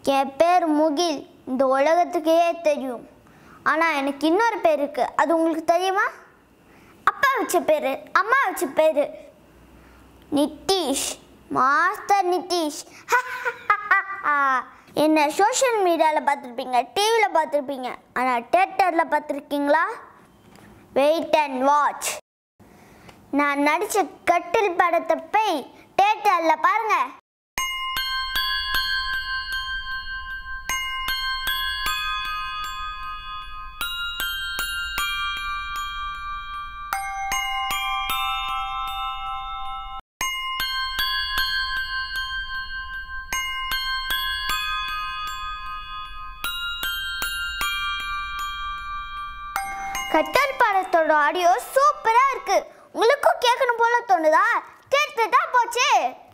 என் பேர் முகில் இந்த உலகத்துக்கே தெரியும் ஆனால் எனக்கு இன்னொரு பேர் இருக்கு அது உங்களுக்கு தெரியுமா அப்பா வச்ச பேர் அம்மா வச்ச பேர் நித்தீஷ் மாஸ்டர் நித்தீஷ் என்ன சோஷியல் மீடியாவில் பார்த்துருப்பீங்க டிவியில் பார்த்துருப்பீங்க ஆனால் தேட்டரில் பார்த்துருக்கீங்களா வெயிட் அண்ட் வாட்ச் நான் நடித்த கட்டில் படத்தை போய் தேட்டரில் பாருங்க கட்டல் படத்தோட ஆடியோ சூப்பரா இருக்கு உங்களுக்கும் கேட்கணும் போல தோணுதா கேட்டுட்டா போச்சு